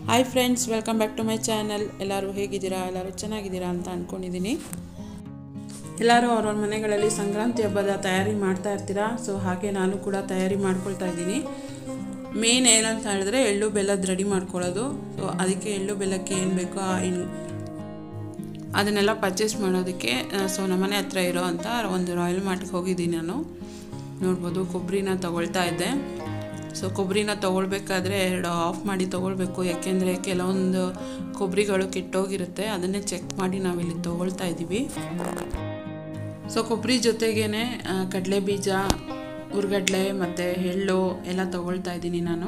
hi friends welcome back to my channel ಎಲ್ಲರೂ ಹೇಗಿದ್ದೀರಾ ಎಲ್ಲರೂ ಚೆನ್ನಾಗಿದ್ದೀರಾ ಅಂತ ಅಂದ್ಕೊಂಡಿದ್ದೀನಿ ಎಲ್ಲರೂ ಅವ್ರವ್ರ ಮನೆಗಳಲ್ಲಿ ಸಂಕ್ರಾಂತಿ ಹಬ್ಬದ ತಯಾರಿ ಮಾಡ್ತಾ ಇರ್ತೀರಾ ಸೊ ಹಾಗೆ ನಾನು ಕೂಡ ತಯಾರಿ ಮಾಡ್ಕೊಳ್ತಾ ಇದ್ದೀನಿ ಮೇನ್ ಏನಂತ ಹೇಳಿದ್ರೆ ಎಳ್ಳು ಬೆಲ್ಲದ ರೆಡಿ ಮಾಡ್ಕೊಳ್ಳೋದು ಸೊ ಅದಕ್ಕೆ ಎಳ್ಳು ಬೆಲ್ಲಕ್ಕೆ ಏನು ಬೇಕೋ ಆ ಇನ್- ಅದನ್ನೆಲ್ಲ ಪರ್ಚೇಸ್ ಮಾಡೋದಕ್ಕೆ ಸೊ ನಮ್ಮನೆ ಹತ್ರ ಇರೋ ಅಂತ ಒಂದು ರಾಯಲ್ ಮಾರ್ಟ್ಗೆ ಹೋಗಿದ್ದೀನಿ ನಾನು ನೋಡ್ಬೋದು ಕೊಬ್ಬರಿನ ತಗೊಳ್ತಾ ಇದ್ದೆ ಸೊ ಕೊಬ್ಬರಿನ ತೊಗೊಳ್ಬೇಕಾದ್ರೆ ಎರಡು ಆಫ್ ಮಾಡಿ ತೊಗೊಳ್ಬೇಕು ಯಾಕೆಂದರೆ ಕೆಲವೊಂದು ಕೊಬ್ಬರಿಗಳು ಕೆಟ್ಟೋಗಿರುತ್ತೆ ಅದನ್ನೇ ಚೆಕ್ ಮಾಡಿ ನಾವಿಲ್ಲಿ ತೊಗೊಳ್ತಾ ಇದ್ದೀವಿ ಸೊ ಕೊಬ್ಬರಿ ಜೊತೆಗೇ ಕಡಲೆ ಬೀಜ ಹುರ್ಗಡ್ಲೆ ಮತ್ತು ಎಳ್ಳು ಎಲ್ಲ ತೊಗೊಳ್ತಾ ಇದ್ದೀನಿ ನಾನು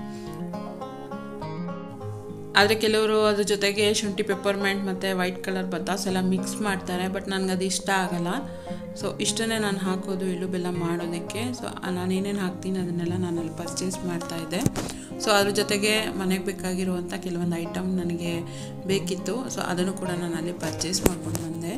ಆದರೆ ಕೆಲವರು ಅದ್ರ ಜೊತೆಗೆ ಶುಂಠಿ ಪೆಪ್ಪರ್ಮೆಂಟ್ ಮತ್ತು ವೈಟ್ ಕಲರ್ ಬತ್ತಾಸ್ ಎಲ್ಲ ಮಿಕ್ಸ್ ಮಾಡ್ತಾರೆ ಬಟ್ ನನಗೆ ಅದು ಇಷ್ಟ ಆಗಲ್ಲ ಸೊ ಇಷ್ಟನ್ನೇ ನಾನು ಹಾಕೋದು ಎಳ್ಳು ಬೆಲ್ಲ ಮಾಡೋದಕ್ಕೆ ಸೊ ನಾನು ಏನೇನು ಹಾಕ್ತೀನಿ ಅದನ್ನೆಲ್ಲ ನಾನು ಅಲ್ಲಿ ಪರ್ಚೇಸ್ ಮಾಡ್ತಾ ಇದ್ದೆ ಸೊ ಅದ್ರ ಜೊತೆಗೆ ಮನೆಗೆ ಬೇಕಾಗಿರುವಂಥ ಕೆಲವೊಂದು ಐಟಮ್ ನನಗೆ ಬೇಕಿತ್ತು ಸೊ ಅದನ್ನು ಕೂಡ ನಾನು ಅಲ್ಲಿ ಪರ್ಚೇಸ್ ಮಾಡ್ಕೊಂಡು ಬಂದೆ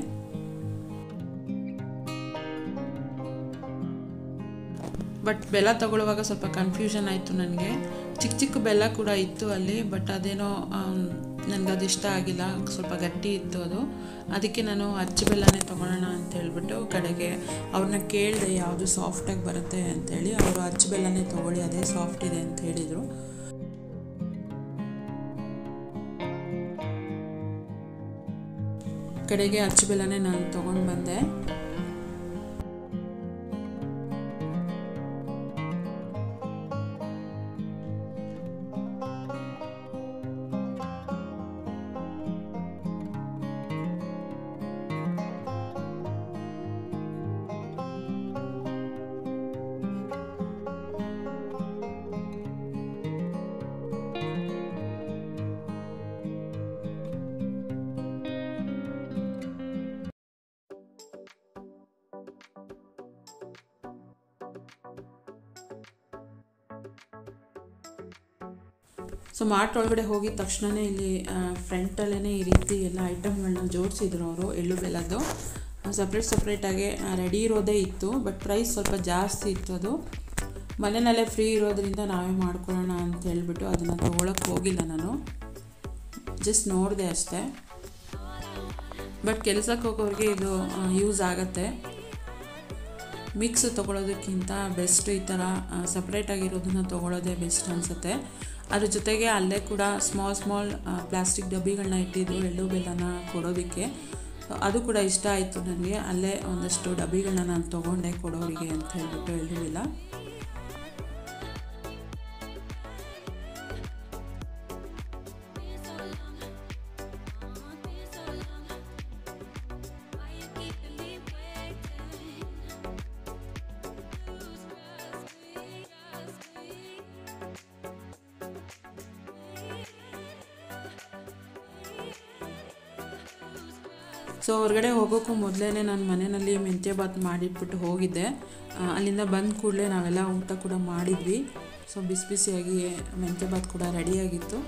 ಬಟ್ ಬೆಲ್ಲ ತಗೊಳ್ಳುವಾಗ ಸ್ವಲ್ಪ ಕನ್ಫ್ಯೂಷನ್ ಆಯಿತು ನನಗೆ ಚಿಕ್ಕ ಚಿಕ್ಕ ಬೆಲ್ಲ ಕೂಡ ಇತ್ತು ಅಲ್ಲಿ ಬಟ್ ಅದೇನೋ ನನಗೆ ಅದು ಇಷ್ಟ ಆಗಿಲ್ಲ ಸ್ವಲ್ಪ ಗಟ್ಟಿ ಇತ್ತು ಅದು ಅದಕ್ಕೆ ನಾನು ಅಚ್ಚು ಬೆಲ್ಲನೇ ತೊಗೊಳ್ಳೋಣ ಅಂತ ಹೇಳ್ಬಿಟ್ಟು ಕಡೆಗೆ ಅವ್ರನ್ನ ಕೇಳಿದೆ ಯಾವುದು ಸಾಫ್ಟಾಗಿ ಬರುತ್ತೆ ಅಂತೇಳಿ ಅವರು ಅಚ್ಚು ಬೆಲ್ಲನೇ ತೊಗೊಳ್ಳಿ ಅದೇ ಸಾಫ್ಟ್ ಇದೆ ಅಂತ ಹೇಳಿದರು ಕಡೆಗೆ ಅಚ್ಚು ಬೆಲ್ಲನೇ ನಾನು ತೊಗೊಂಡು ಬಂದೆ ಸೊ ಮಾರ್ಟ್ ಒಳಗಡೆ ಹೋಗಿದ ತಕ್ಷಣವೇ ಇಲ್ಲಿ ಫ್ರಂಟಲ್ಲೇ ಈ ರೀತಿ ಎಲ್ಲ ಐಟಮ್ಗಳನ್ನ ಜೋಡಿಸಿದ್ರು ಅವರು ಎಳ್ಳು ಬೆಲ್ಲದ್ದು ಸಪ್ರೇಟ್ ಸಪ್ರೇಟಾಗಿ ರೆಡಿ ಇರೋದೇ ಇತ್ತು ಬಟ್ ಪ್ರೈಸ್ ಸ್ವಲ್ಪ ಜಾಸ್ತಿ ಇತ್ತು ಅದು ಮನೆಯಲ್ಲೇ ಫ್ರೀ ಇರೋದ್ರಿಂದ ನಾವೇ ಮಾಡ್ಕೊಳ್ಳೋಣ ಅಂತ ಹೇಳ್ಬಿಟ್ಟು ಅದನ್ನು ತೊಗೊಳಕ್ಕೆ ಹೋಗಿಲ್ಲ ನಾನು ಜಸ್ಟ್ ನೋಡಿದೆ ಅಷ್ಟೇ ಬಟ್ ಕೆಲಸಕ್ಕೆ ಹೋಗೋರಿಗೆ ಇದು ಯೂಸ್ ಆಗುತ್ತೆ ಮಿಕ್ಸ್ ತೊಗೊಳೋದಕ್ಕಿಂತ ಬೆಸ್ಟ್ ಈ ಥರ ಸಪ್ರೇಟಾಗಿರೋದನ್ನ ತೊಗೊಳೋದೇ ಬೆಸ್ಟ್ ಅನಿಸುತ್ತೆ ಅದ್ರ ಜೊತೆಗೆ ಅಲ್ಲೇ ಕೂಡ ಸ್ಮಾಲ್ ಸ್ಮಾಲ್ ಪ್ಲಾಸ್ಟಿಕ್ ಡಬ್ಬಿಗಳನ್ನ ಇಟ್ಟಿದ್ದು ಎಳ್ಳು ಬೆಲ್ಲನ ಕೊಡೋದಕ್ಕೆ ಅದು ಕೂಡ ಇಷ್ಟ ಆಯಿತು ನನಗೆ ಅಲ್ಲೇ ಒಂದಷ್ಟು ಡಬ್ಬಿಗಳನ್ನ ನಾನು ತೊಗೊಂಡೆ ಕೊಡೋರಿಗೆ ಅಂತ ಹೇಳ್ಬಿಟ್ಟು ಎಳ್ಳು ಬೆಲ್ಲ ಸೊ ಹೊರಗಡೆ ಹೋಗೋಕ್ಕೂ ಮೊದಲೇ ನಾನು ಮನೆಯಲ್ಲಿ ಮೆಂತ್ಯ ಬಾತ್ ಮಾಡಿಟ್ಬಿಟ್ಟು ಹೋಗಿದ್ದೆ ಆ, ಅಲ್ಲಿಂದ ಬಂದ ಕೂಡಲೇ ನಾವೆಲ್ಲ ಊಟ ಕೂಡ ಮಾಡಿದ್ವಿ ಸೊ ಬಿಸಿ ಬಿಸಿಯಾಗಿ ಮೆಂತ್ಯ ಬಾತ್ ಕೂಡ ರೆಡಿಯಾಗಿತ್ತು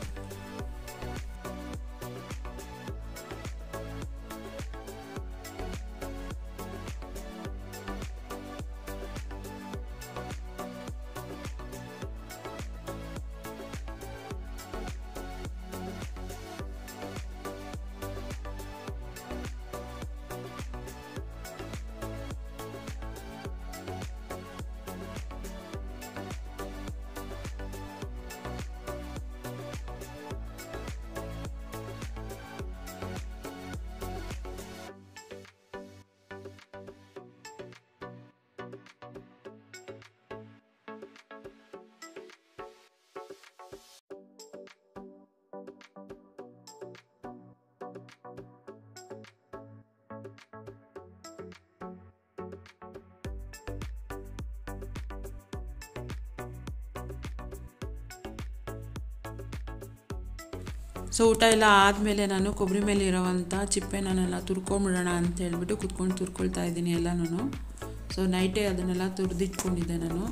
ಸೊ ಊಟ ಎಲ್ಲ ಆದಮೇಲೆ ನಾನು ಕೊಬ್ಬರಿ ಮೇಲೆ ಇರೋವಂಥ ಚಿಪ್ಪೆ ನಾನೆಲ್ಲ ತುರ್ಕೊಂಬಿಡೋಣ ಅಂತ ಹೇಳ್ಬಿಟ್ಟು ಕುತ್ಕೊಂಡು ತುರ್ಕೊಳ್ತಾ ಇದ್ದೀನಿ ಎಲ್ಲನೂ ಸೊ ನೈಟೇ ಅದನ್ನೆಲ್ಲ ತುರಿದಿಟ್ಕೊಂಡಿದ್ದೆ ನಾನು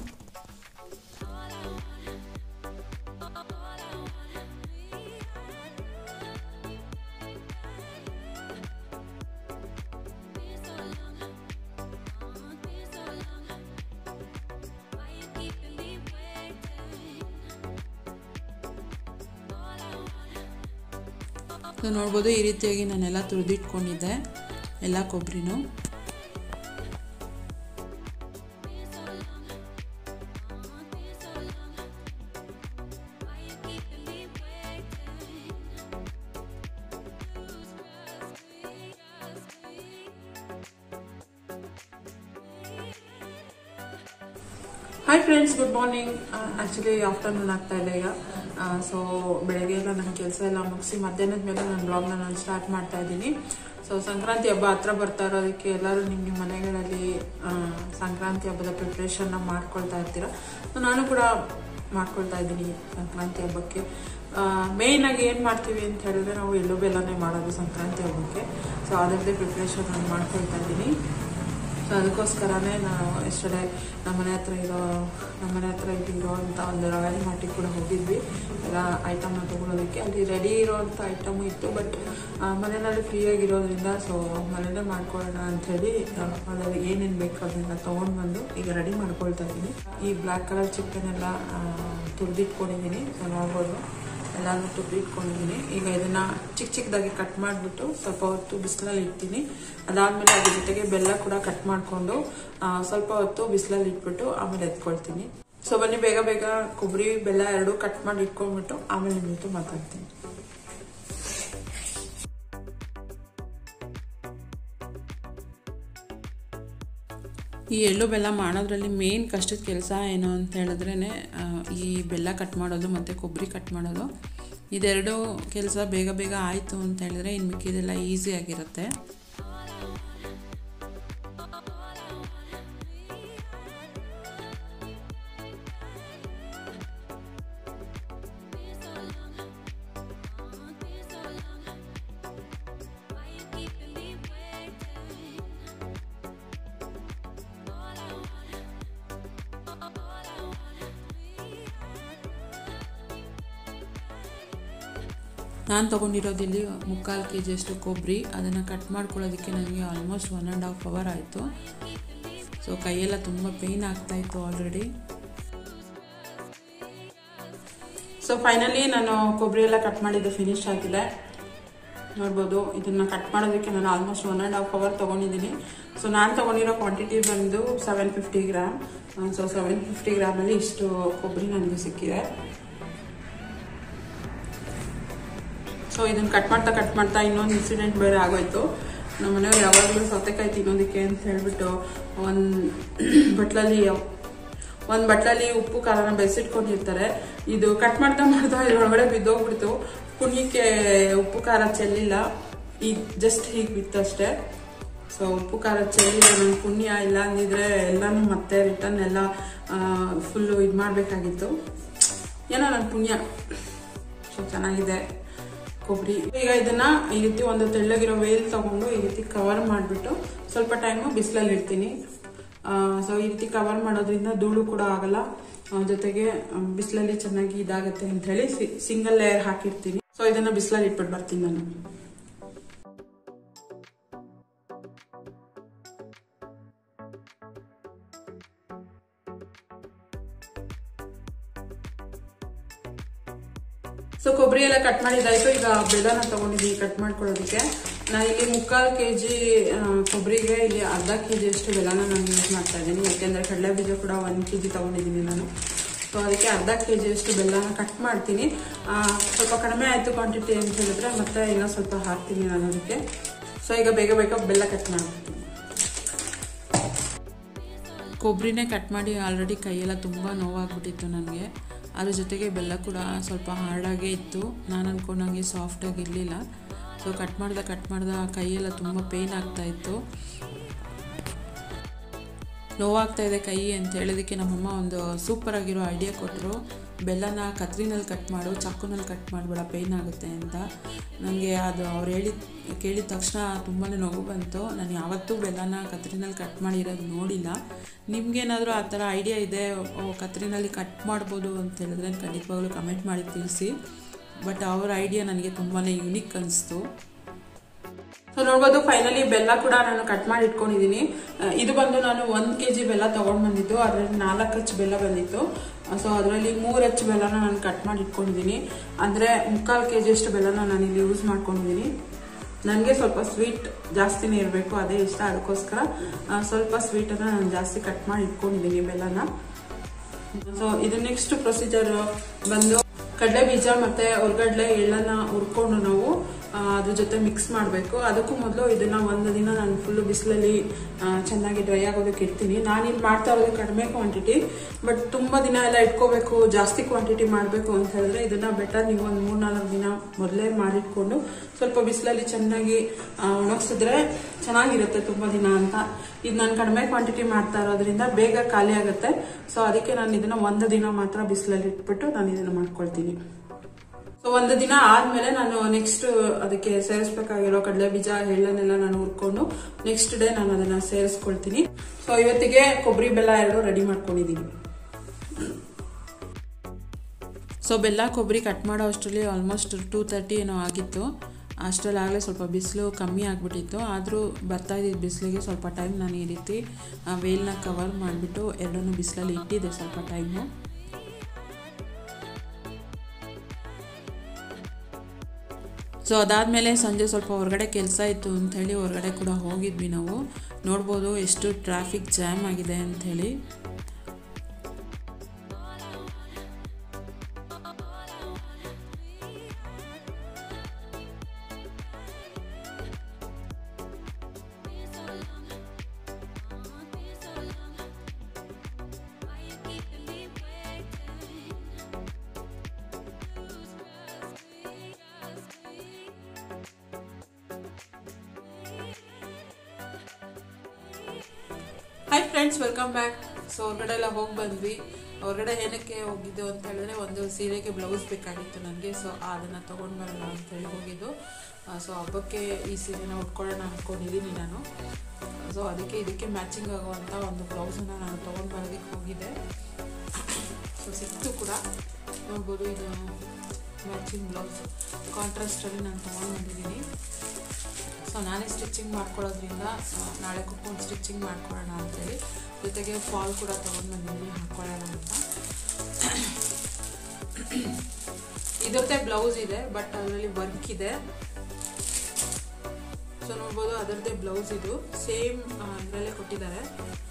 ಸೊ ನೋಡ್ಬೋದು ಈ ರೀತಿಯಾಗಿ ನಾನೆಲ್ಲ ತುರಿದಿಟ್ಕೊಂಡಿದ್ದೆ ಎಲ್ಲ ಕೊಬ್ಬರಿನೂ hi friends good morning actually afternoon ಆಗ್ತಾ ಇದೆ ಈಗ ಸೊ ಬೆಳಗ್ಗೆ ಎಲ್ಲ ನನ್ನ ಕೆಲಸ ಎಲ್ಲ ಮುಗಿಸಿ ಮಧ್ಯಾಹ್ನದ ಮೇಲೆ ನನ್ನ ಬ್ಲಾಗ್ನ ನಾನು ಸ್ಟಾರ್ಟ್ ಮಾಡ್ತಾ ಇದ್ದೀನಿ ಸೊ ಸಂಕ್ರಾಂತಿ ಹಬ್ಬ ಹತ್ರ ಬರ್ತಾ ಇರೋದಕ್ಕೆ ಎಲ್ಲರೂ ನಿಮ್ಮ ನಿಮ್ಮ ಮನೆಗಳಲ್ಲಿ ಆ, ಸಂಕ್ರಾಂತಿ ಹಬ್ಬದ ಪ್ರಿಪ್ರೇಷನ್ನ ಮಾಡ್ಕೊಳ್ತಾ ಇರ್ತೀರ ಸೊ ನಾನು ಕೂಡ ಮಾಡ್ಕೊಳ್ತಾ ಇದ್ದೀನಿ ಸಂಕ್ರಾಂತಿ ಹಬ್ಬಕ್ಕೆ ಮೇಯ್ನ್ ಆಗಿ ಏನು ಮಾಡ್ತೀವಿ ಅಂತ ಹೇಳಿದ್ರೆ ನಾವು ಎಳ್ಳು ಬೆಲ್ಲನೇ ಮಾಡೋದು ಸಂಕ್ರಾಂತಿ ಹಬ್ಬಕ್ಕೆ ಸೊ ಅದರದ್ದೇ ಪ್ರಿಪ್ರೇಷನ್ ನಾನು ಮಾಡ್ಕೊಳ್ತಾ ಇದ್ದೀನಿ ಸೊ ಅದಕ್ಕೋಸ್ಕರನೇ ನಾವು ಎಷ್ಟಡೆ ನಮ್ಮ ಮನೆ ಹತ್ರ ಇರೋ ನಮ್ಮ ಮನೆ ಹತ್ರ ಇರೋವಂಥ ಒಂದು ರಾಯಲ್ ಮಾರ್ಟಿಗೆ ಕೂಡ ಹೋಗಿದ್ವಿ ಎಲ್ಲ ಐಟಮ್ನ ತೊಗೊಳೋದಕ್ಕೆ ಅಲ್ಲಿ ರೆಡಿ ಇರೋವಂಥ ಐಟಮು ಇತ್ತು ಬಟ್ ಮನೆಯಲ್ಲಿ ಫ್ರೀಯಾಗಿರೋದ್ರಿಂದ ಸೊ ಮನೇಲೇ ಮಾಡ್ಕೊಳ್ಳೋಣ ಅಂಥೇಳಿ ಅದರಲ್ಲಿ ಏನೇನು ಬೇಕು ಅದನ್ನೆಲ್ಲ ತೊಗೊಂಡು ಬಂದು ಈಗ ರೆಡಿ ಮಾಡ್ಕೊಳ್ತಾ ಇದ್ದೀನಿ ಈ ಬ್ಲ್ಯಾಕ್ ಕಲರ್ ಚಿಕನ್ ಎಲ್ಲ ತುರಿದಿಟ್ಕೊಂಡಿದ್ದೀನಿ ಸೊ ನೋಡ್ಬೋದು ಎಲ್ಲಾನು ತುರಿದಿಟ್ಕೊಂಡಿದ್ದೀನಿ ಈಗ ಇದನ್ನ ಚಿಕ್ಕ ಚಿಕ್ಕದಾಗಿ ಕಟ್ ಮಾಡಿಬಿಟ್ಟು ಸ್ವಲ್ಪ ಹೊತ್ತು ಬಿಸಿಲಲ್ಲಿ ಇಡ್ತೀನಿ ಅದಾದ್ಮೇಲೆ ಅದ್ರ ಜೊತೆಗೆ ಬೆಲ್ಲ ಕೂಡ ಕಟ್ ಮಾಡಿಕೊಂಡು ಸ್ವಲ್ಪ ಹೊತ್ತು ಬಿಸಿಲಲ್ಲಿ ಇಟ್ಬಿಟ್ಟು ಆಮೇಲೆ ಎತ್ಕೊಳ್ತೀನಿ ಸೊ ಬನ್ನಿ ಬೇಗ ಬೇಗ ಕೊಬ್ಬರಿ ಬೆಲ್ಲ ಎರಡು ಕಟ್ ಮಾಡಿ ಇಟ್ಕೊಂಡ್ಬಿಟ್ಟು ಆಮೇಲೆ ನಿಮ್ಮ ಜೊತೆ ಮಾತಾಡ್ತೀನಿ ಈ ಎಳ್ಳು ಬೆಲ್ಲ ಮಾಡೋದ್ರಲ್ಲಿ ಮೇನ್ ಕಷ್ಟದ ಕೆಲಸ ಏನು ಅಂತ ಹೇಳಿದ್ರೇ ಈ ಬೆಲ್ಲ ಕಟ್ ಮಾಡೋದು ಮತ್ತು ಕೊಬ್ಬರಿ ಕಟ್ ಮಾಡೋದು ಇದೆರಡು ಕೆಲಸ ಬೇಗ ಬೇಗ ಆಯಿತು ಅಂತ ಹೇಳಿದ್ರೆ ಇನ್ನು ಮಿಕ್ಕಿದೆಲ್ಲ ಈಸಿ ಆಗಿರುತ್ತೆ ನಾನು ತೊಗೊಂಡಿರೋದು ಇಲ್ಲಿ ಮುಕ್ಕಾಲು ಕೆ ಜಿಯಷ್ಟು ಕೊಬ್ಬರಿ ಅದನ್ನು ಕಟ್ ಮಾಡ್ಕೊಳ್ಳೋದಕ್ಕೆ ನನಗೆ almost one and half hour ಆಯಿತು ಸೊ ಕೈಯೆಲ್ಲ ತುಂಬ ಪೇಯ್ನ್ ಆಗ್ತಾಯಿತ್ತು ಆಲ್ರೆಡಿ ಸೊ ಫೈನಲಿ ನಾನು ಕೊಬ್ಬರಿ ಎಲ್ಲ ಕಟ್ ಮಾಡಿದ್ದು ಫಿನಿಶ್ ಆಗಿದೆ ನೋಡ್ಬೋದು ಇದನ್ನು ಕಟ್ ಮಾಡೋದಕ್ಕೆ ನಾನು almost one and half hour ತೊಗೊಂಡಿದ್ದೀನಿ ಸೊ ನಾನು ತೊಗೊಂಡಿರೋ ಕ್ವಾಂಟಿಟಿ ಬಂದು seven fifty gram so seven fifty ಗ್ರಾಮಲ್ಲಿ ಇಷ್ಟು ಕೊಬ್ಬರಿ ನನಗೆ ಸಿಕ್ಕಿದೆ ಸೊ ಇದನ್ನು ಕಟ್ ಮಾಡ್ತಾ ಕಟ್ ಮಾಡ್ತಾ ಇನ್ನೊಂದು ಇನ್ಸಿಡೆಂಟ್ ಬೇರೆ ಆಗೋಯ್ತು ನಮ್ಮ ಮನೆಯವ್ರು ಯಾವಾಗಲೂ ಸೌತೆಕಾಯಿ ತಿನ್ನೋದಕ್ಕೆ ಅಂತ ಹೇಳ್ಬಿಟ್ಟು ಒಂದು ಬಟ್ಲಲ್ಲಿ ಒಂದು ಬಟ್ಲಲ್ಲಿ ಉಪ್ಪು ಖಾರನ ಬೆಳೆಸಿಟ್ಕೊಂಡಿರ್ತಾರೆ ಇದು ಕಟ್ ಮಾಡ್ತಾ ಮಾಡ್ತಾ ಇದ್ರೊಳಗಡೆ ಬಿದ್ದೋಗ್ಬಿಡ್ತು ಪುಣ್ಯಕ್ಕೆ ಉಪ್ಪು ಖಾರ ಚೆಲ್ಲಿಲ್ಲ ಈಗ ಜಸ್ಟ್ ಹೀಗೆ ಬಿತ್ತು ಅಷ್ಟೇ ಸೊ ಉಪ್ಪು ಖಾರ ಚೆಲ್ಲಿಲ್ಲ ನನ್ನ ಪುಣ್ಯ ಇಲ್ಲ ಅಂದಿದ್ರೆ ಎಲ್ಲನೂ ಮತ್ತೆ ರಿಟರ್ನ್ ಎಲ್ಲ ಫುಲ್ಲು ಇದು ಮಾಡಬೇಕಾಗಿತ್ತು ಏನೋ ನನ್ನ ಪುಣ್ಯ ಸೊ ಚೆನ್ನಾಗಿದೆ ಕೊಬ್ಬರಿ ಈಗ ಇದನ್ನ ಈ ರೀತಿ ಒಂದು ತೆಳ್ಳಗಿರೋ ವೇಲ್ ತಗೊಂಡು ಈ ರೀತಿ ಕವರ್ ಮಾಡಿಬಿಟ್ಟು ಸ್ವಲ್ಪ ಟೈಮು ಬಿಸಿಲಲ್ಲಿ ಇಡ್ತೀನಿ ಸೊ ಈ ರೀತಿ ಕವರ್ ಮಾಡೋದ್ರಿಂದ ಧೂಳು ಕೂಡ ಆಗಲ್ಲ ಆ, ಜೊತೆಗೆ ಬಿಸಿಲಲ್ಲಿ ಚೆನ್ನಾಗಿ ಇದಾಗುತ್ತೆ ಅಂತ ಹೇಳಿ ಸಿಂಗಲ್ ಲೇಯರ್ ಹಾಕಿರ್ತೀನಿ ಸೊ ಇದನ್ನ ಬಿಸಿಲಲ್ಲಿ ಇಟ್ಬಿಟ್ಟು ಬರ್ತೀನಿ ನಾನು ಸೊ ಕೊಬ್ಬರಿ ಎಲ್ಲ ಕಟ್ ಮಾಡಿದಾಯ್ತು ಈಗ ಬೆಲ್ಲನ ತಗೊಂಡಿದ್ದೀನಿ ಕಟ್ ಮಾಡ್ಕೊಳ್ಳೋದಕ್ಕೆ ನಾನು ಇಲ್ಲಿ ಮುಕ್ಕಾಲು ಕೆ ಜಿ ಕೊಬ್ಬರಿಗೆ ಇಲ್ಲಿ ಅರ್ಧ ಕೆ ಜಿ ಅಷ್ಟು ಬೆಲ್ಲನ ನಾನು ಯೂಸ್ ಮಾಡ್ತಾ ಇದ್ದೀನಿ ಯಾಕೆಂದರೆ ಕಡಲೆ ಬೀಜ ಕೂಡ ಒಂದು ಕೆ ಜಿ ತೊಗೊಂಡಿದ್ದೀನಿ ನಾನು ಸೊ ಅದಕ್ಕೆ ಅರ್ಧ ಕೆ ಜಿ ಅಷ್ಟು ಬೆಲ್ಲನ ಕಟ್ ಮಾಡ್ತೀನಿ ಆ, ಸ್ವಲ್ಪ ಕಡಿಮೆ ಆಯಿತು ಕ್ವಾಂಟಿಟಿ ಅಂತ ಹೇಳಿದ್ರೆ ಮತ್ತೆ ಇನ್ನೂ ಸ್ವಲ್ಪ ಹಾಕ್ತೀನಿ ನಾನು ಅದಕ್ಕೆ ಸೊ ಈಗ ಬೇಗ ಬೇಗ ಬೆಲ್ಲ ಕಟ್ ಮಾಡ್ತೀನಿ ಕೊಬ್ಬರಿನೇ ಕಟ್ ಮಾಡಿ ಆಲ್ರೆಡಿ ಕೈಯೆಲ್ಲ ತುಂಬ ನೋವಾಗ್ಬಿಟ್ಟಿತ್ತು ನನಗೆ ಅದ್ರ ಜೊತೆಗೆ ಬೆಲ್ಲ ಕೂಡ ಸ್ವಲ್ಪ ಹಾರ್ಡಾಗೇ ಇತ್ತು ನಾನು ಅಂದ್ಕೊಂಡಂಗೆ ಸಾಫ್ಟಾಗಿ ಇರಲಿಲ್ಲ ಸೊ ಕಟ್ ಮಾಡ್ದೆ ಕಟ್ ಮಾಡ್ದೆ ಕೈಯೆಲ್ಲ ತುಂಬ ಪೇಯ್ನ್ ಆಗ್ತಾಯಿತ್ತು ನೋವಾಗ್ತಾ ಇದೆ ಕೈ ಅಂತ ಹೇಳೋದಕ್ಕೆ ನಮ್ಮಮ್ಮ ಒಂದು ಸೂಪರ್ ಆಗಿರೋ ಐಡಿಯಾ ಕೊಟ್ಟರು ಬೆಲ್ಲನ ಕತ್ರಿನಲ್ಲಿ ಕಟ್ ಮಾಡು ಚಾಕುನಲ್ಲಿ ಕಟ್ ಮಾಡಬೇಡ ಪೇಯ್ನ್ ಆಗುತ್ತೆ ಅಂತ ನನಗೆ ಅದು ಅವ್ರು ಹೇಳಿದ ಕೇಳಿದ ತಕ್ಷಣ ತುಂಬಾ ನೋವು ಬಂತು ನಾನು ಯಾವತ್ತೂ ಬೆಲ್ಲನ ಕತ್ರಿನಲ್ಲಿ ಕಟ್ ಮಾಡಿರೋದು ನೋಡಿಲ್ಲ ನಿಮ್ಗೇನಾದರೂ ಆ ಥರ ಐಡಿಯಾ ಇದೆ ಓ ಕತ್ರಿನಲ್ಲಿ ಕಟ್ ಮಾಡ್ಬೋದು ಅಂತ ಹೇಳಿದ್ರೆ ಖಂಡಿತವಾಗ್ಲೂ ಕಮೆಂಟ್ ಮಾಡಿ ತಿಳಿಸಿ ಬಟ್ ಅವ್ರ ಐಡಿಯಾ ನನಗೆ ತುಂಬಾ ಯುನಿಕ್ ಅನಿಸ್ತು ಸೊ ನೋಡ್ಬೋದು ಫೈನಲಿ ಬೆಲ್ಲ ಕೂಡ ನಾನು ಕಟ್ ಮಾಡಿ ಇಟ್ಕೊಂಡಿದ್ದೀನಿ ಆ, ಇದು ಬಂದು ನಾನು ಒಂದು ಕೆ ಜಿ ಬೆಲ್ಲ ತೊಗೊಂಡು ಬಂದಿದ್ದು ಅದರಲ್ಲಿ ನಾಲ್ಕು ಹಚ್ಚು ಬೆಲ್ಲ ಬಂದಿತ್ತು ಸೊ ಅದರಲ್ಲಿ ಮೂರು ಹಚ್ಚು ಬೆಲ್ಲನ ನಾನು ಕಟ್ ಮಾಡಿ ಇಟ್ಕೊಂಡಿದ್ದೀನಿ ಅಂದರೆ ಮುಕ್ಕಾಲು ಕೆ ಜಿಯಷ್ಟು ಬೆಲ್ಲನ ನಾನು ಇಲ್ಲಿ ಯೂಸ್ ಮಾಡ್ಕೊಂಡಿದ್ದೀನಿ ನನಗೆ ಸ್ವಲ್ಪ ಸ್ವೀಟ್ ಜಾಸ್ತಿನೇ ಇರಬೇಕು ಅದೇ ಇಷ್ಟ ಅದಕ್ಕೋಸ್ಕರ ಆ, ಸ್ವಲ್ಪ ಸ್ವೀಟನ್ನು ನಾನು ಜಾಸ್ತಿ ಕಟ್ ಮಾಡಿ ಇಟ್ಕೊಂಡಿದ್ದೀನಿ ಬೆಲ್ಲನ ಸೊ ಇದು ನೆಕ್ಸ್ಟ್ ಪ್ರೊಸೀಜರ್ ಬಂದು ಕಡಲೆ ಬೀಜ ಮತ್ತೆ ಹೊರಗಡ್ಲೆ ಎಳ್ಳನ್ನ ಹುರ್ಕೊಂಡು ನಾವು ಆ, ಅದ್ರ ಜೊತೆ ಮಿಕ್ಸ್ ಮಾಡಬೇಕು ಅದಕ್ಕೂ ಮೊದಲು ಇದನ್ನ ಒಂದು ದಿನ ನಾನು ಫುಲ್ಲು ಬಿಸಿಲಲ್ಲಿ ಚೆನ್ನಾಗಿ ಡ್ರೈ ಆಗೋದಕ್ಕೆ ಇಡ್ತೀನಿ ನಾನಿಲ್ಲಿ ಮಾಡ್ತಾ ಇರೋದು ಕಡಿಮೆ ಕ್ವಾಂಟಿಟಿ ಬಟ್ ತುಂಬ ದಿನ ಎಲ್ಲ ಇಟ್ಕೋಬೇಕು ಜಾಸ್ತಿ ಕ್ವಾಂಟಿಟಿ ಮಾಡಬೇಕು ಅಂತ ಹೇಳಿದ್ರೆ ಇದನ್ನ ಬೆಟರ್ ನೀವು ಒಂದು ಮೂರು ನಾಲ್ಕು ದಿನ ಮೊದಲೇ ಮಾಡಿಟ್ಕೊಂಡು ಸ್ವಲ್ಪ ಬಿಸಿಲಲ್ಲಿ ಚೆನ್ನಾಗಿ ಆ, ಒಣಗಿಸಿದ್ರೆ ಚೆನ್ನಾಗಿರುತ್ತೆ ತುಂಬ ದಿನ ಅಂತ ಇದು ನಾನು ಕಡಿಮೆ ಕ್ವಾಂಟಿಟಿ ಮಾಡ್ತಾ ಇರೋದ್ರಿಂದ ಬೇಗ ಖಾಲಿ ಆಗುತ್ತೆ ಸೊ ಅದಕ್ಕೆ ನಾನು ಇದನ್ನ ಒಂದು ದಿನ ಮಾತ್ರ ಬಿಸಿಲಲ್ಲಿ ಇಟ್ಬಿಟ್ಟು ನಾನು ಇದನ್ನ ಮಾಡ್ಕೊಳ್ತೀನಿ ಸೊ ಒಂದು ದಿನ ಆದ್ಮೇಲೆ ನಾನು ನೆಕ್ಸ್ಟ್ ಅದಕ್ಕೆ ಸೇರಿಸ್ಬೇಕಾಗಿರೋ ಕಡಲೆ ಬೀಜ ಎಳ್ಳನ್ನೆಲ್ಲ ನಾನು ಹುರ್ಕೊಂಡು ನೆಕ್ಸ್ಟ್ ಡೇ ನಾನು ಅದನ್ನ ಸೇರಿಸ್ಕೊಳ್ತೀನಿ ಸೊ ಇವತ್ತಿಗೆ ಕೊಬ್ಬರಿ ಬೆಲ್ಲ ಎರಡು ರೆಡಿ ಮಾಡ್ಕೊಂಡಿದ್ದೀನಿ ಸೊ ಬೆಲ್ಲ ಕೊಬ್ಬರಿ ಕಟ್ ಮಾಡೋ ಅಷ್ಟರಲ್ಲಿ ಆಲ್ಮೋಸ್ಟ್ ಟೂ ತರ್ಟಿ ಏನೋ ಆಗಿತ್ತು ಅಷ್ಟರಲ್ಲಿ ಆಗಲೇ ಸ್ವಲ್ಪ ಬಿಸಿಲು ಕಮ್ಮಿ ಆಗಿಬಿಟ್ಟಿತ್ತು ಆದರೂ ಬರ್ತಾ ಇದ್ದಿದ್ದು ಬಿಸಿಲಿಗೆ ಸ್ವಲ್ಪ ಟೈಮ್ ನಾನು ಈ ರೀತಿ ಆ, ವೇಲ್ನ ಕವರ್ ಮಾಡಿಬಿಟ್ಟು ಎರಡನ್ನೂ ಬಿಸಿಲಲ್ಲಿ ಇಟ್ಟಿದ್ದೆ ಸ್ವಲ್ಪ ಟೈಮು ಸೊ ಅದಾದಮೇಲೆ ಸಂಜೆ ಸ್ವಲ್ಪ ಹೊರಗಡೆ ಕೆಲಸ ಇತ್ತು ಅಂಥೇಳಿ ಹೊರಗಡೆ ಕೂಡ ಹೋಗಿದ್ವಿ ನಾವು ನೋಡ್ಬೋದು ಎಷ್ಟು ಟ್ರಾಫಿಕ್ ಜಾಮ್ ಆಗಿದೆ ಅಂಥೇಳಿ hi friends welcome back so ಹೊರಗಡೆ ಎಲ್ಲ ಹೋಗಿ ಬಂದ್ವಿ ಹೊರಗಡೆ ಏನಕ್ಕೆ ಹೋಗಿದ್ದು ಅಂತ ಹೇಳಿದ್ರೆ ಒಂದು ಸೀರೆಗೆ ಬ್ಲೌಸ್ ಬೇಕಾಗಿತ್ತು ನನಗೆ ಸೊ ಅದನ್ನು ತೊಗೊಂಡು ಬರೋಣ ಅಂತ ಹೇಳಿ ಹೋಗಿದ್ದು ಸೊ ಹಬ್ಬಕ್ಕೆ ಈ ಸೀರೆನ ಉಟ್ಕೊಳ್ಳೋಣ ಅಂದ್ಕೊಂಡಿದ್ದೀನಿ ನಾನು ಸೊ ಅದಕ್ಕೆ ಇದಕ್ಕೆ ಮ್ಯಾಚಿಂಗ್ ಆಗುವಂಥ ಒಂದು ಬ್ಲೌಸನ್ನು ನಾನು ತೊಗೊಂಡು ಬರೋದಕ್ಕೆ ಹೋಗಿದ್ದೆ ಸೊ ಸಿಕ್ತು ಕೂಡ ನೋಡ್ಬೋದು ಇದು ಮ್ಯಾಚಿಂಗ್ ಬ್ಲೌಸ್ ಕಾಂಟ್ರಾಸ್ಟಲ್ಲಿ ನಾನು ತೊಗೊಂಡು ಬಂದಿದ್ದೀನಿ ಸೊ ನಾನೇ ಸ್ಟಿಚಿಂಗ್ ಮಾಡ್ಕೊಳ್ಳೋದ್ರಿಂದ ಆ, ನಾಳೆ ಕುತ್ಕೊಂಡು ಸ್ಟಿಚಿಂಗ್ ಮಾಡ್ಕೊಳ್ಳೋಣ ಅಂತೇಳಿ ಜೊತೆಗೆ ಫಾಲ್ ಕೂಡ ತೊಗೊಂಡು ಬಂದಿದ್ದೀನಿ ಹಾಕ್ಕೊಳ್ಳೋಣ ಅಂತ ಇದರದ್ದೇ ಬ್ಲೌಸ್ ಇದೆ ಬಟ್ ಅದರಲ್ಲಿ ವರ್ಕ್ ಇದೆ ಸೊ ನೋಡ್ಬೋದು ಅದರದ್ದೇ ಬ್ಲೌಸ್ ಇದು ಸೇಮ್ ಇದರಲ್ಲೇ ಕೊಟ್ಟಿದ್ದಾರೆ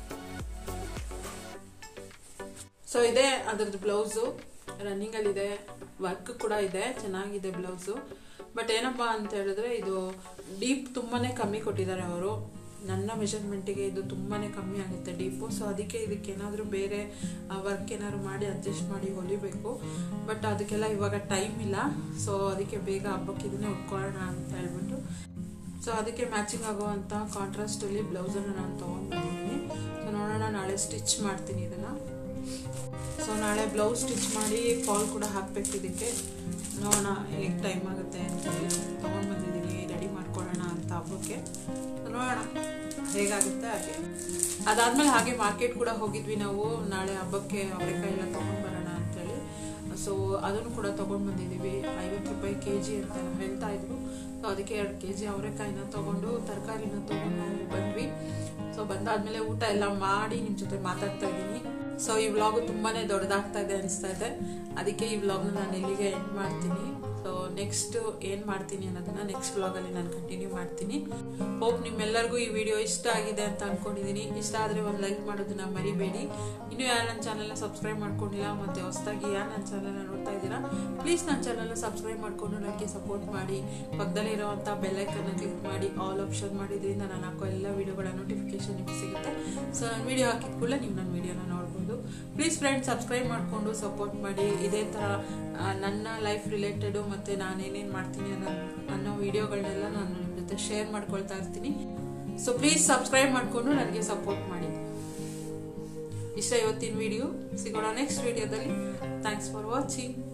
ಸೊ ಇದೆ ಅದ್ರದ್ದು ಬ್ಲೌಸು ರನ್ನಿಂಗಲ್ಲಿದೆ ವರ್ಕ್ ಕೂಡ ಇದೆ ಚೆನ್ನಾಗಿದೆ ಬ್ಲೌಸು ಬಟ್ ಏನಪ್ಪ ಅಂತ ಹೇಳಿದ್ರೆ ಇದು ಡೀಪ್ ತುಂಬಾ ಕಮ್ಮಿ ಕೊಟ್ಟಿದ್ದಾರೆ ಅವರು ನನ್ನ ಮೆಷರ್ಮೆಂಟಿಗೆ ಇದು ತುಂಬಾ ಕಮ್ಮಿ ಆಗುತ್ತೆ ಡೀಪು ಸೊ ಅದಕ್ಕೆ ಇದಕ್ಕೆ ಏನಾದರೂ ಬೇರೆ ವರ್ಕ್ ಏನಾದ್ರು ಮಾಡಿ ಅಡ್ಜಸ್ಟ್ ಮಾಡಿ ಹೊಲಿಬೇಕು ಬಟ್ ಅದಕ್ಕೆಲ್ಲ ಇವಾಗ ಟೈಮ್ ಇಲ್ಲ ಸೊ ಅದಕ್ಕೆ ಬೇಗ ಹಬ್ಬಕ್ಕೆ ಇದನ್ನೇ ಉಟ್ಕೊಳ್ಳೋಣ ಅಂತ ಹೇಳ್ಬಿಟ್ಟು ಸೊ ಅದಕ್ಕೆ ಮ್ಯಾಚಿಂಗ್ ಆಗುವಂಥ ಕಾಂಟ್ರಾಸ್ಟಲ್ಲಿ ಬ್ಲೌಸನ್ನು ನಾನು ತೊಗೊಂಡು ಬಂದಿದ್ದೀನಿ ಸೊ ನೋಡೋಣ ನಾಳೆ ಸ್ಟಿಚ್ ಮಾಡ್ತೀನಿ ಇದನ್ನು ಸೊ ನಾಳೆ ಬ್ಲೌಸ್ ಸ್ಟಿಚ್ ಮಾಡಿ ಫಾಲ್ ಕೂಡ ಹಾಕಬೇಕು ಇದಕ್ಕೆ ನೋಡೋಣ ಹೇಗೆ ಟೈಮ್ ಆಗುತ್ತೆ ಅಂತ ಹೇಳಿ ತೊಗೊಂಡು ಬಂದಿದ್ದೀನಿ ರೆಡಿ ಮಾಡ್ಕೊಳ್ಳೋಣ ಅಂತ ಹಬ್ಬಕ್ಕೆ ನೋಡೋಣ ಹೇಗಾಗುತ್ತೆ ಹಾಗೆ ಅದಾದ್ಮೇಲೆ ಹಾಗೆ ಮಾರ್ಕೆಟ್ ಕೂಡ ಹೋಗಿದ್ವಿ ನಾವು ನಾಳೆ ಹಬ್ಬಕ್ಕೆ ಅವರೆಕಾಯಿ ಎಲ್ಲ ತೊಗೊಂಡು ಬರೋಣ ಅಂತೇಳಿ ಸೊ ಅದನ್ನು ಕೂಡ ತೊಗೊಂಡು ಬಂದಿದ್ದೀವಿ ಐವತ್ತು ರೂಪಾಯಿ ಕೆ ಜಿ ಅಂತ ಹೇಳ್ತಾ ಇದ್ರು ಸೊ ಅದಕ್ಕೆ ಎರಡು ಕೆ ಜಿ ಅವರೆಕಾಯಿನ ತೊಗೊಂಡು ತರಕಾರಿನ ತೊಗೊಂಡು ನಾವು ಬಂದ್ವಿ ಸೊ ಬಂದಾದ್ಮೇಲೆ ಊಟ ಎಲ್ಲ ಮಾಡಿ ನಿಮ್ಮ ಜೊತೆ ಮಾತಾಡ್ತಾ ಇದ್ದೀನಿ ಸೊ ಈ ವ್ಲಾಗು ತುಂಬಾನೇ ದೊಡ್ಡದಾಗ್ತಾ ಇದೆ ಅನಿಸ್ತಾ ಇದೆ ಅದಕ್ಕೆ ಈ ವ್ಲಾಗ್ನ ನಾನು ಇಲ್ಲಿಗೆ ಎಂಡ್ ಮಾಡ್ತೀನಿ ಸೊ ನೆಕ್ಸ್ಟ್ ಏನು ಮಾಡ್ತೀನಿ ಅನ್ನೋದನ್ನ ನೆಕ್ಸ್ಟ್ ವ್ಲಾಗಲ್ಲಿ ನಾನು ಕಂಟಿನ್ಯೂ ಮಾಡ್ತೀನಿ ಹೋಪ್ ನಿಮ್ಮೆಲ್ಲರಿಗೂ ಈ ವಿಡಿಯೋ ಇಷ್ಟ ಆಗಿದೆ ಅಂತ ಅನ್ಕೊಂಡಿದ್ದೀನಿ ಇಷ್ಟ ಆದರೆ ಒಂದು ಲೈಕ್ ಮಾಡೋದನ್ನ ಮರಿಬೇಡಿ ಇನ್ನೂ ಯಾರು ನನ್ನ ಚಾನಲ್ನ ಸಬ್ಸ್ಕ್ರೈಬ್ ಮಾಡ್ಕೊಂಡಿಲ್ಲ ಮತ್ತು ಹೊಸದಾಗಿ ಯಾರು ನನ್ನ ಚಾನಲ್ನ ನೋಡ್ತಾ ಇದ್ದೀರಾ ಪ್ಲೀಸ್ ನನ್ನ ಚಾನಲ್ನ ಸಬ್ಸ್ಕ್ರೈಬ್ ಮಾಡಿಕೊಂಡು ನನಗೆ ಸಪೋರ್ಟ್ ಮಾಡಿ ಪಕ್ಕದಲ್ಲಿರುವಂಥ ಬೆಲ್ಲೈಕನ್ನ ಕ್ಲಿಕ್ ಮಾಡಿ ಆಲ್ ಆಪ್ಷನ್ ಮಾಡಿದ್ರಿಂದ ನಾನು ಹಾಕೋ ಎಲ್ಲ ವಿಡಿಯೋಗಳ ನೋಟಿಫಿಕೇಶನ್ ನಿಮಗೆ ಸಿಗುತ್ತೆ ಸೊ ನಾನು ವಿಡಿಯೋ ಹಾಕಿದ ಕೂಡಲೇ ನೀವು ನನ್ನ ವಿಡಿಯೋನ ನೋಡ್ಬೋದು ಪ್ಲೀಸ್ ಫ್ರೆಂಡ್ ಸಬ್ಸ್ಕ್ರೈಬ್ ಮಾಡಿಕೊಂಡು ಸಪೋರ್ಟ್ ಮಾಡಿ ಇದೇ ಥರ ಆ, ನನ್ನ ಲೈಫ್ ರಿಲೇಟೆಡು ಮತ್ತು ನಾನೇನೇನು ಮಾಡ್ತೀನಿ ಅನ್ನೋ ಅನ್ನೋ ವಿಡಿಯೋಗಳನ್ನೆಲ್ಲ ನಾನು ನಿಮ್ಮ ಜೊತೆ ಶೇರ್ ಮಾಡ್ಕೊಳ್ತಾ ಇರ್ತೀನಿ ಸೊ ಪ್ಲೀಸ್ ಸಬ್ಸ್ಕ್ರೈಬ್ ಮಾಡಿಕೊಂಡು ನನಗೆ ಸಪೋರ್ಟ್ ಮಾಡಿ ಇಷ್ಟ ಇವತ್ತಿನ ವಿಡಿಯೋ ಸಿಗೋಣ ನೆಕ್ಸ್ಟ್ ವಿಡಿಯೋದಲ್ಲಿ ಥ್ಯಾಂಕ್ಸ್ ಫಾರ್ ವಾಚಿಂಗ್